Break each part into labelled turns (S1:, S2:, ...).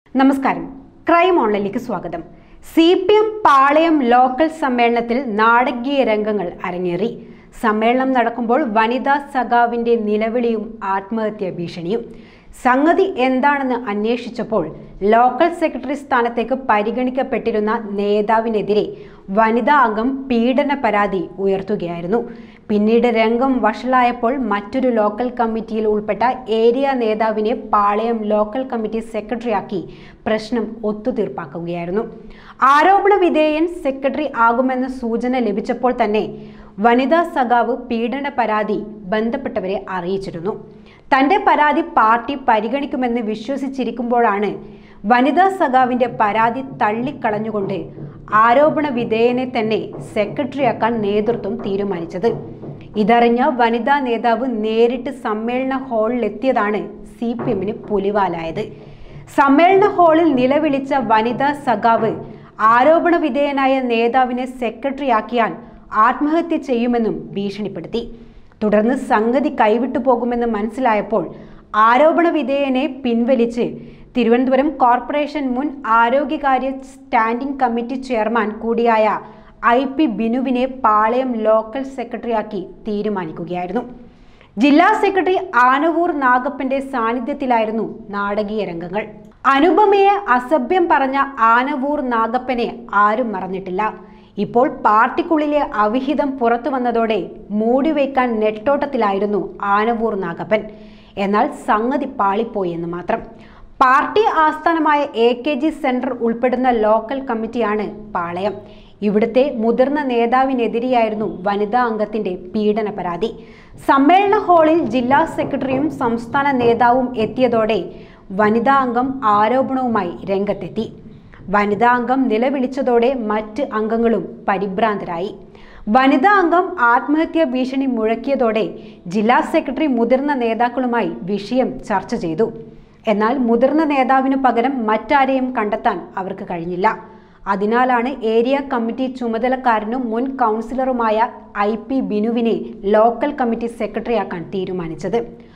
S1: നമസ്കാരം ക്രൈം ഓൺലൈനിലേക്ക് സ്വാഗതം C P M Palayam local സമ്മേളനത്തിൽ നാടകീയ രംഗങ്ങൾ അരങ്ങേറി സമ്മേളനം നടക്കുമ്പോൾ വനിതാ സഖാവിന്റെ നിലവിളിയും ആത്മഹത്യാ ഭീഷണിയും സംഗതി എന്താണെന്ന് അന്വേഷിച്ചപ്പോൾ ലോക്കൽ സെക്രട്ടറി സ്ഥാനത്തേക്ക് പരിഗണിക്കപ്പെട്ടിരുന്ന നേതാവിനെതിരെ വനിതാ അംഗം പീഡന പരാതി ഉയർത്തുകയായിരുന്നു പിന്നീട് രംഗം വഷളായപ്പോൾ മറ്റൊരു ലോക്കൽ കമ്മിറ്റിയിൽ ഉൾപ്പെട്ട ഏരിയ നേതാവിനെ പാളയം ലോക്കൽ കമ്മിറ്റി സെക്രട്ടറിയാക്കി പ്രശ്നം ഒത്തുതീർപ്പാക്കുകയായിരുന്നു ആരോപണ വിധേയൻ സെക്രട്ടറി ആകുമെന്ന സൂചന ലഭിച്ചപ്പോൾ തന്നെ വനിതാ സഖാവ് പീഡന പരാതി ബന്ധപ്പെട്ടവരെ അറിയിച്ചിരുന്നു തന്റെ പരാതി പാർട്ടി പരിഗണിക്കുമെന്ന് വിശ്വസിച്ചിരിക്കുമ്പോഴാണ് വനിതാ സഖാവിന്റെ പരാതി തള്ളിക്കളഞ്ഞുകൊണ്ട് ആരോപണ വിധേയനെ തന്നെ സെക്രട്ടറിയാക്കാൻ നേതൃത്വം തീരുമാനിച്ചത് ഇതറിഞ്ഞ വനിതാ നേതാവ് നേരിട്ട് സമ്മേളന ഹാളിലെത്തിയതാണ് സി പി എമ്മിന് പുലിവാലായത് സമ്മേളന ഹാളിൽ നിലവിളിച്ച വനിതാ സഖാവ് ആരോപണ വിധേയനായ നേതാവിനെ സെക്രട്ടറിയാക്കിയാൽ ആത്മഹത്യ ചെയ്യുമെന്നും ഭീഷണിപ്പെടുത്തി തുടർന്ന് സംഗതി കൈവിട്ടു പോകുമെന്ന് മനസ്സിലായപ്പോൾ ആരോപണ വിധേയനെ പിൻവലിച്ച് തിരുവനന്തപുരം കോർപ്പറേഷൻ മുൻ ആരോഗ്യകാര്യ സ്റ്റാൻഡിംഗ് കമ്മിറ്റി ചെയർമാൻ കൂടിയായ ഐ പി ബിനുവിനെ പാളയം ലോക്കൽ സെക്രട്ടറിയാക്കി തീരുമാനിക്കുകയായിരുന്നു ജില്ലാ സെക്രട്ടറി ആനവൂർ നാഗപ്പന്റെ സാന്നിധ്യത്തിലായിരുന്നു നാടകീയ രംഗങ്ങൾ അനുപമയെ അസഭ്യം പറഞ്ഞ ആനവൂർ നാഗപ്പനെ ആരും മറന്നിട്ടില്ല ഇപ്പോൾ പാർട്ടിക്കുള്ളിലെ അവിഹിതം പുറത്തു വന്നതോടെ മൂടിവെക്കാൻ നെട്ടോട്ടത്തിലായിരുന്നു ആനവൂർ നാഗപ്പൻ എന്നാൽ സംഗതി പാളിപ്പോയി എന്ന് മാത്രം പാർട്ടി ആസ്ഥാനമായ എ കെ ജി സെന്റർ ഉൾപ്പെടുന്ന ലോക്കൽ കമ്മിറ്റിയാണ് പാളയം ഇവിടുത്തെ മുതിർന്ന നേതാവിനെതിരെയായിരുന്നു വനിതാ അംഗത്തിന്റെ പീഡന പരാതി സമ്മേളന ഹാളിൽ ജില്ലാ സെക്രട്ടറിയും സംസ്ഥാന നേതാവും എത്തിയതോടെ വനിതാ അംഗം ആരോപണവുമായി രംഗത്തെത്തി വനിതാ അംഗം നിലവിളിച്ചതോടെ മറ്റ് അംഗങ്ങളും പരിഭ്രാന്തരായി വനിതാ അംഗം ആത്മഹത്യാ ഭീഷണി മുഴക്കിയതോടെ ജില്ലാ സെക്രട്ടറി മുതിർന്ന നേതാക്കളുമായി വിഷയം ചർച്ച ചെയ്തു എന്നാൽ മുതിർന്ന നേതാവിനു പകരം മറ്റാരെയും കണ്ടെത്താൻ അവർക്ക് കഴിഞ്ഞില്ല അതിനാലാണ് ഏരിയ കമ്മിറ്റി ചുമതലക്കാരനും മുൻ കൗൺസിലറുമായ ഐ പി ബിനുവിനെ ലോക്കൽ കമ്മിറ്റി സെക്രട്ടറിയാക്കാൻ തീരുമാനിച്ചത്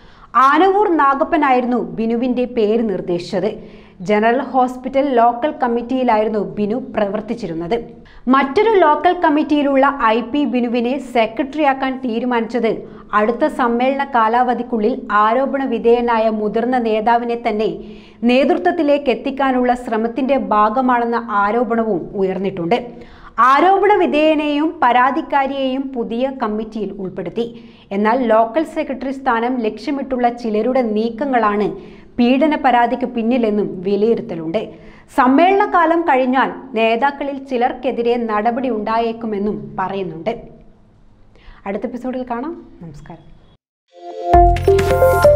S1: ആനവൂർ നാഗപ്പനായിരുന്നു ബിനുവിന്റെ പേര് നിർദ്ദേശിച്ചത് ജനറൽ ഹോസ്പിറ്റൽ ലോക്കൽ കമ്മിറ്റിയിലായിരുന്നു ബിനു പ്രവർത്തിച്ചിരുന്നത് മറ്റൊരു ലോക്കൽ കമ്മിറ്റിയിലുള്ള ഐ പി ബിനുവിനെ സെക്രട്ടറിയാക്കാൻ തീരുമാനിച്ചത് അടുത്ത സമ്മേളന കാലാവധിക്കുള്ളിൽ ആരോപണ വിധേയനായ മുതിർന്ന നേതാവിനെ തന്നെ നേതൃത്വത്തിലേക്ക് എത്തിക്കാനുള്ള ശ്രമത്തിന്റെ ഭാഗമാണെന്ന ആരോപണവും ഉയർന്നിട്ടുണ്ട് ആരോപണ വിധേയനെയും പരാതിക്കാരിയെയും പുതിയ കമ്മിറ്റിയിൽ ഉൾപ്പെടുത്തി എന്നാൽ ലോക്കൽ സെക്രട്ടറി സ്ഥാനം ലക്ഷ്യമിട്ടുള്ള ചിലരുടെ നീക്കങ്ങളാണ് പീഡന പരാതിക്ക് പിന്നിലെന്നും വിലയിരുത്തലുണ്ട് സമ്മേളനകാലം കഴിഞ്ഞാൽ നേതാക്കളിൽ ചിലർക്കെതിരെ നടപടി ഉണ്ടായേക്കുമെന്നും പറയുന്നുണ്ട് അടുത്ത എപ്പിസോഡിൽ കാണാം നമസ്കാരം